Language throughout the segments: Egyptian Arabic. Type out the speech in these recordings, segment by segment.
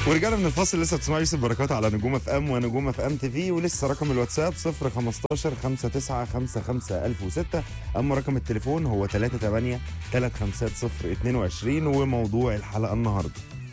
ورجعنا من الفاصل لسه بتسمعوا يوسف بركات على نجوم اف ام ونجوم اف ام تي في ولسه رقم الواتساب 015 59 55 1006 اما رقم التليفون هو 38 350 22 وموضوع الحلقه النهارده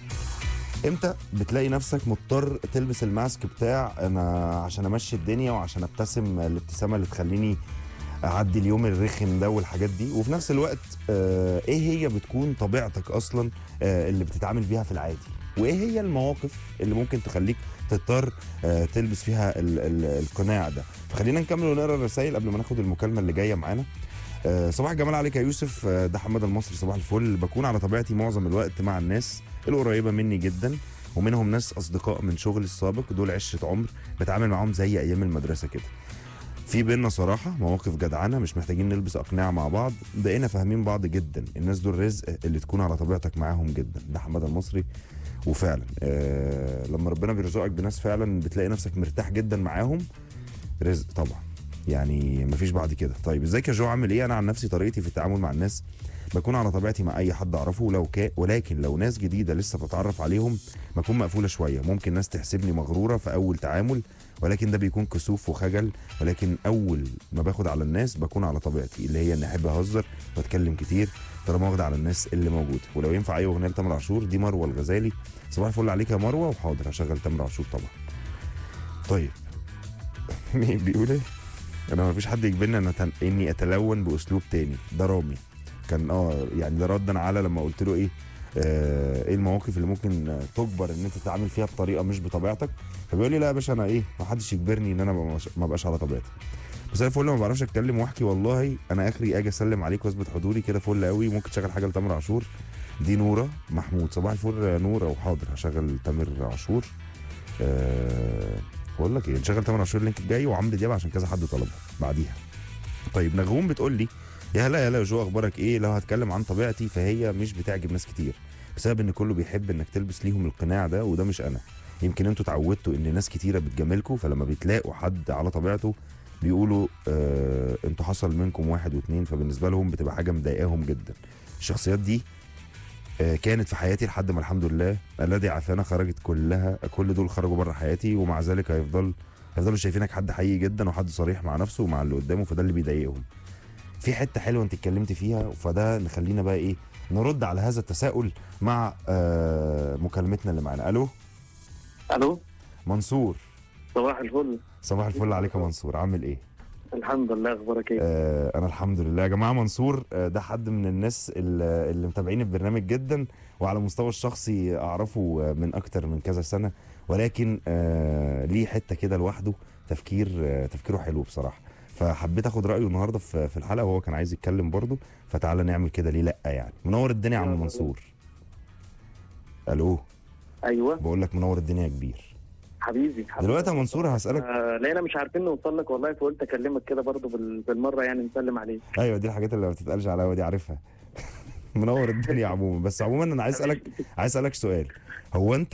امتى بتلاقي نفسك مضطر تلبس الماسك بتاع انا عشان امشي الدنيا وعشان ابتسم الابتسامه اللي تخليني اعدي اليوم الرخم ده والحاجات دي وفي نفس الوقت آه ايه هي بتكون طبيعتك اصلا آه اللي بتتعامل بيها في العادي وايه هي المواقف اللي ممكن تخليك تضطر آه تلبس فيها ال ال القناع ده فخلينا نكمل ونقرا الرسائل قبل ما ناخد المكالمه اللي جايه معانا آه صباح الجمال عليك يا يوسف آه ده حماد المصري صباح الفل بكون على طبيعتي معظم الوقت مع الناس القريبه مني جدا ومنهم ناس اصدقاء من شغلي السابق دول عشره عمر بتعامل معاهم زي ايام المدرسه كده في بينا صراحة مواقف جدعانة مش محتاجين نلبس أقنعة مع بعض بقينا فاهمين بعض جدا الناس دول رزق اللي تكون على طبيعتك معاهم جدا ده حماد المصري وفعلا آه لما ربنا بيرزقك بناس فعلا بتلاقي نفسك مرتاح جدا معاهم رزق طبعا يعني مفيش بعد كده طيب ازيك يا جو عامل ايه انا عن نفسي طريقتي في التعامل مع الناس بكون على طبيعتي مع اي حد اعرفه لو كا ولكن لو ناس جديده لسه بتعرف عليهم بكون مقفوله شويه ممكن ناس تحسبني مغروره في اول تعامل ولكن ده بيكون كسوف وخجل ولكن اول ما باخد على الناس بكون على طبيعتي اللي هي اني احب اهزر واتكلم كتير طالما واخد على الناس اللي موجوده ولو ينفع اي اغنيه لتامر عاشور دي مروه الغزالي صباح الفل عليك يا مروه وحاضر هشغل تامر عاشور طبعا طيب مين بيقول ايه انا ما فيش حد يجبرني أنا تن... اني اتلون باسلوب تاني ده رامي كان اه يعني ده ردا على لما قلت له ايه آه ايه المواقف اللي ممكن آه، تجبر ان انت تتعامل فيها بطريقه مش بطبيعتك فبيقول لي لا يا باشا انا ايه ما حدش يجبرني ان انا ما مش- ما ابقاش على طبيعتي بس انا فل ما بعرفش اتكلم واحكي والله انا اخري اجي اسلم عليك واثبت حضوري كده فل قوي ممكن تشغل حاجه لتامر عاشور دي نوره محمود صباح الفل يا نوره وحاضر هشغل تامر عاشور أه بقول لك ايه نشغل تامر عاشور اللينك الجاي وعمرو دياب عشان كذا حد طلبها بعديها طيب نغوم بتقول لي يا هلا يا هلا يا جو اخبارك ايه لو هتكلم عن طبيعتي فهي مش بتعجب ناس كتير بسبب ان كله بيحب انك تلبس ليهم القناع ده وده مش انا يمكن انتوا اتعودتوا ان ناس كتيره بتجاملكوا فلما بتلاقوا حد على طبيعته بيقولوا آه انتوا حصل منكم واحد واتنين فبالنسبه لهم بتبقى حاجه مضايقاهم جدا الشخصيات دي آه كانت في حياتي لحد ما الحمد لله الذي عافانا خرجت كلها كل دول خرجوا بره حياتي ومع ذلك هيفضل هيفضلوا شايفينك حد حقيقي جدا وحد صريح مع نفسه ومع اللي قدامه فده اللي بيضايقهم في حته حلوه انت اتكلمت فيها فده نخلينا بقى ايه نرد على هذا التساؤل مع آه مكالمتنا اللي معانا الو الو منصور صباح الفل صباح الفل عليك يا منصور عامل ايه الحمد لله اخبارك ايه آه انا الحمد لله يا جماعه منصور آه ده حد من الناس اللي, اللي متابعين البرنامج جدا وعلى المستوى الشخصي اعرفه آه، من اكتر من كذا سنه ولكن آه ليه حته كده لوحده تفكير آه تفكيره حلو بصراحه فحبيت اخد رايه النهارده في في الحلقه وهو كان عايز يتكلم برضه فتعالى نعمل كده ليه لا يعني منور الدنيا يا عم منصور الو ايوه بقول لك منور الدنيا يا كبير حبيبي حبيبي. دلوقتي يا منصور هسالك آه لقينا مش عارفين نوصل لك والله فقلت اكلمك كده برضو بال- بالمره يعني نسلم عليك ايوه دي الحاجات اللي ما بتتقالش عليا ودي عارفها منور الدنيا عموما بس عموما انا عايز اسالك عايز اسالك سؤال هو انت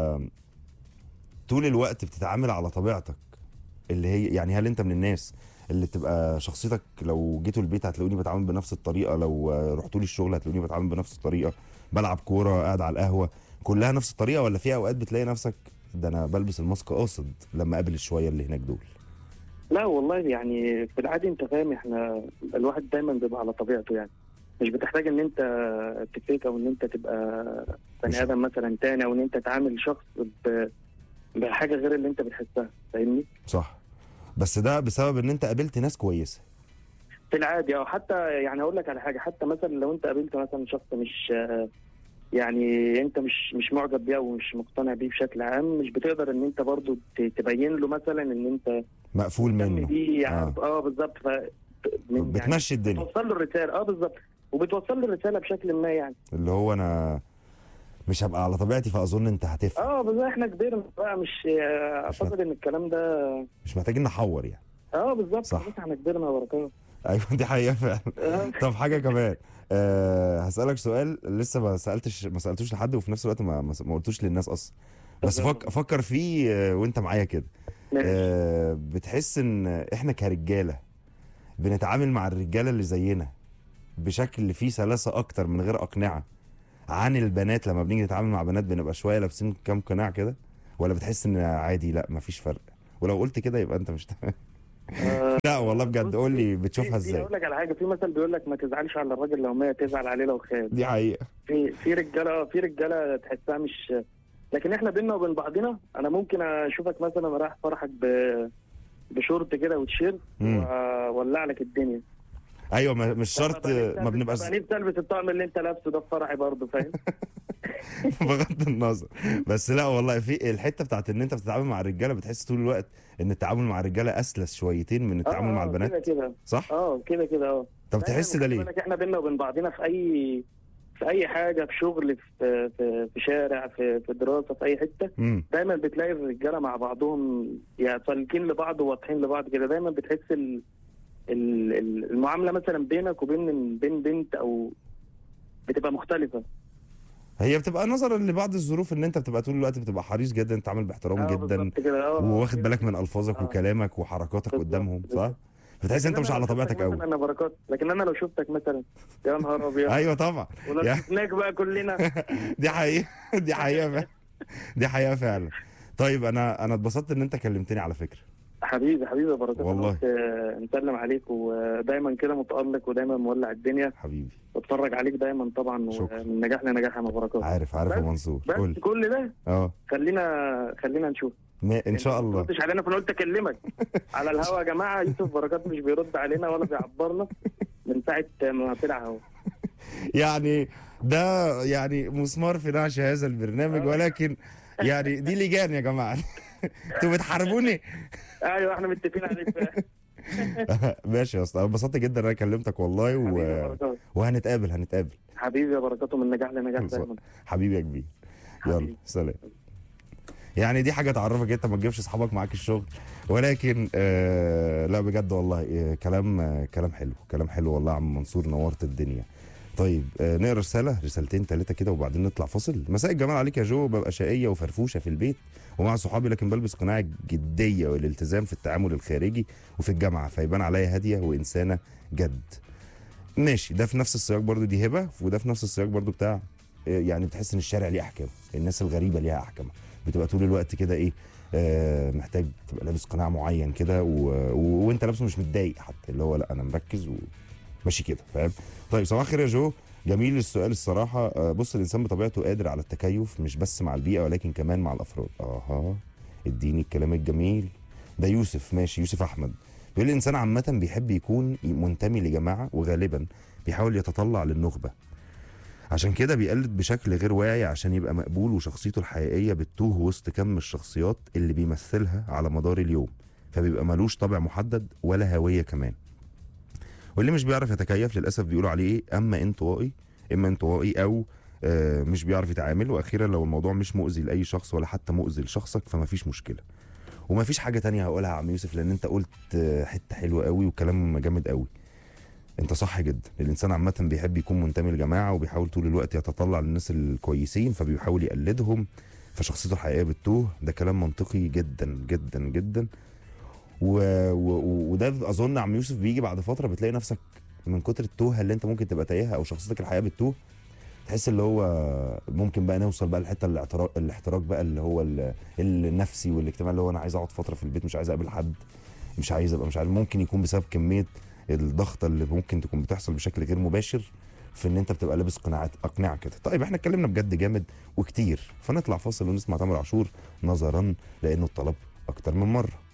طول الوقت بتتعامل على طبيعتك اللي هي يعني هل انت من الناس اللي تبقى شخصيتك لو جيتوا البيت هتلاقوني بتعامل بنفس الطريقه لو رحتوا لي الشغل هتلاقوني بتعامل بنفس الطريقه بلعب كوره قاعد على القهوه كلها نفس الطريقه ولا في اوقات بتلاقي نفسك ده انا بلبس الماسك قاصد لما اقابل الشويه اللي هناك دول لا والله يعني في العادي انت فاهم احنا الواحد دايما بيبقى على طبيعته يعني مش بتحتاج ان انت تفيك او ان انت تبقى مش- بني ادم مثلا تاني او ان انت تعامل شخص ب- بحاجه غير اللي انت بتحسها فاهمني صح بس ده بسبب ان انت قابلت ناس كويسه في العادي او حتى يعني اقول لك على حاجه حتى مثلا لو انت قابلت مثلا شخص مش يعني انت مش مش معجب بيه او مش مقتنع بيه بشكل عام مش بتقدر ان انت برضو ت- تبين له مثلا ان انت مقفول مهتم منه بيه يعني آه. اه, بالظبط ف من- يعني بتمشي الدنيا بتوصل له الرساله اه بالظبط وبتوصل له الرساله بشكل ما يعني اللي هو انا مش هبقى على طبيعتي فاظن انت هتفهم اه بالظبط احنا كبرنا بقى مش آه، اعتقد ان الكلام ده مش محتاجين نحور يعني اه بالظبط صح. خلاص احنا كبرنا يا بركات ايوه دي حقيقه فعلا آه. طب حاجه كمان أه هسالك سؤال لسه ما سالتش ما سالتوش لحد وفي نفس الوقت ما ما ما قلتوش للناس اصلا بس فك فكر فيه آه، وانت معايا كده ماشي. أه بتحس ان احنا كرجاله بنتعامل مع الرجاله اللي زينا بشكل فيه سلاسه اكتر من غير اقنعه عن البنات لما بنيجي نتعامل مع بنات بنبقى شويه لابسين كام قناع كده ولا بتحس ان عادي لا مفيش فرق ولو قلت كده يبقى انت مش تمام آه، لا والله بجد قول لي بتشوفها في- في ازاي اقول لك على حاجه في مثل بيقول لك ما تزعلش على الراجل لو مات تزعل عليه لو خان دي حقيقه في في رجاله في رجاله تحسها مش لكن احنا بينا وبين بعضنا انا ممكن اشوفك مثلا رايح فرحك ب بشورت كده وتيشيرت مم. واولع لك الدنيا ايوه ما- مش شرط ما بنبقاش ببقى نفسي البس الطقم اللي انت لابسه ده في فرحي برضه فاهم بغض النظر بس لا والله في الحته بتاعت ان انت بتتعامل مع الرجاله بتحس طول الوقت ان التعامل مع الرجاله اسلس شويتين من التعامل آه، مع آه، البنات كده كده صح اه كده كده اه طب تحس ده خلي ليه بالك احنا بينا وبين بعضنا في اي في اي حاجه في شغل في في, في شارع في في دراسه في اي حته امم دايما بتلاقي الرجاله مع بعضهم يعني سالكين لبعض وواضحين لبعض كده دايما بتحس ال ال- ال- المعامله مثلا بينك وبين بين بنت او بتبقى مختلفه هي بتبقى نظرا لبعض الظروف ان انت بتبقى طول الوقت بتبقى حريص جدا تتعامل باحترام آه، جدا بالظبط كده اه وواخد بالك من الفاظك آه. وكلامك وحركاتك بالظبط، قدامهم صح بالظبط. بتحس انت لكن مش أنا على لو شفتك طبيعتك قوي مثلا انا بركات لكن انا لو شفتك مثلا يا نهار ابيض ايوه طبعا ولو يا- شفناك بقى كلنا دي حقيقه دي حقيقه فعلا دي حقيقه فعلا طيب انا انا اتبسطت ان انت كلمتني على فكره حبيبي حبيبي يا بركات أنا والله. قلت، آه، نسلم عليك ودايما كده متالق ودايما مولع الدنيا حبيبي بتفرج عليك دايما طبعا شكرا. ومن نجاح لنجاح يا بركات عارف عارف يا بس- منصور بس قول كل ده اه خلينا خلينا نشوف ما- ان شاء ما الله ردش علينا فانا قلت اكلمك على الهوا يا جماعه يوسف بركات مش بيرد علينا ولا بيعبرنا من ساعه ما طلع هوا يعني ده يعني مسمار في نعش هذا البرنامج ولكن يعني دي لجان يا جماعه انتوا بتحاربوني ايوه احنا متفقين عليك ماشي يا اسطى انا انبسطت جدا ان انا كلمتك والله حبيبي يا و... بركات وهنتقابل هنتقابل حبيبي يا بركات من نجاح لنجاح بالظبط. دايما حبيبي يا كبير يلا حبيبي. سلام يعني دي حاجه تعرفك انت ما تجيبش اصحابك معاك الشغل ولكن آه لا بجد والله آه كلام آه كلام حلو كلام حلو والله يا عم منصور نورت الدنيا طيب آه نقرا رساله رسالتين ثلاثه كده وبعدين نطلع فاصل مساء الجمال عليك يا جو ببقى شقيه وفرفوشه في البيت ومع صحابي لكن بلبس قناع الجديه والالتزام في التعامل الخارجي وفي الجامعه فيبان عليا هاديه وانسانه جد ماشي ده في نفس السياق برضو دي هبه وده في نفس السياق برضو بتاع آه، يعني بتحس ان الشارع ليه احكام الناس الغريبه ليها احكام بتبقى طول الوقت كده ايه آه محتاج تبقى لابس قناع معين كده و... و... وانت لابسه مش متضايق حتى اللي هو لا انا مركز وماشي كده فاهم طيب صباح الخير يا جو جميل السؤال الصراحه آه بص الانسان بطبيعته قادر على التكيف مش بس مع البيئه ولكن كمان مع الافراد اها اديني الكلام الجميل ده يوسف ماشي يوسف احمد بيقول الانسان عامه بيحب يكون منتمي لجماعه وغالبا بيحاول يتطلع للنخبه عشان كده بيقلد بشكل غير واعي عشان يبقى مقبول وشخصيته الحقيقيه بتتوه وسط كم الشخصيات اللي بيمثلها على مدار اليوم فبيبقى ملوش طابع محدد ولا هويه كمان واللي مش بيعرف يتكيف للاسف بيقولوا عليه ايه اما انطوائي اما انطوائي او آه، مش بيعرف يتعامل واخيرا لو الموضوع مش مؤذي لاي شخص ولا حتى مؤذي لشخصك فما فيش مشكله وما فيش حاجه تانية هقولها يا عم يوسف لان انت قلت آه، حته حلوه قوي وكلام جامد قوي انت صح جدا الانسان عامه بيحب يكون منتمي لجماعه وبيحاول طول الوقت يتطلع للناس الكويسين فبيحاول يقلدهم فشخصيته الحقيقيه بتتوه ده كلام منطقي جدا جدا جدا و... و... وده اظن عم يوسف بيجي بعد فتره بتلاقي نفسك من كتر التوهه اللي انت ممكن تبقى تايهها او شخصيتك الحقيقيه بتتوه تحس اللي هو ممكن بقى نوصل بقى لحته الاعتراض الاحتراق بقى اللي هو ال- النفسي والاجتماعي اللي هو انا عايز اقعد فتره في البيت مش عايز اقابل حد مش عايز ابقى مش عارف ممكن يكون بسبب كميه الضغطه اللي ممكن تكون بتحصل بشكل غير مباشر في ان انت بتبقى لابس قناعات اقنعه كده طيب احنا اتكلمنا بجد جامد وكتير فنطلع فاصل ونسمع تامر عاشور نظرا لانه الطلب اكتر من مره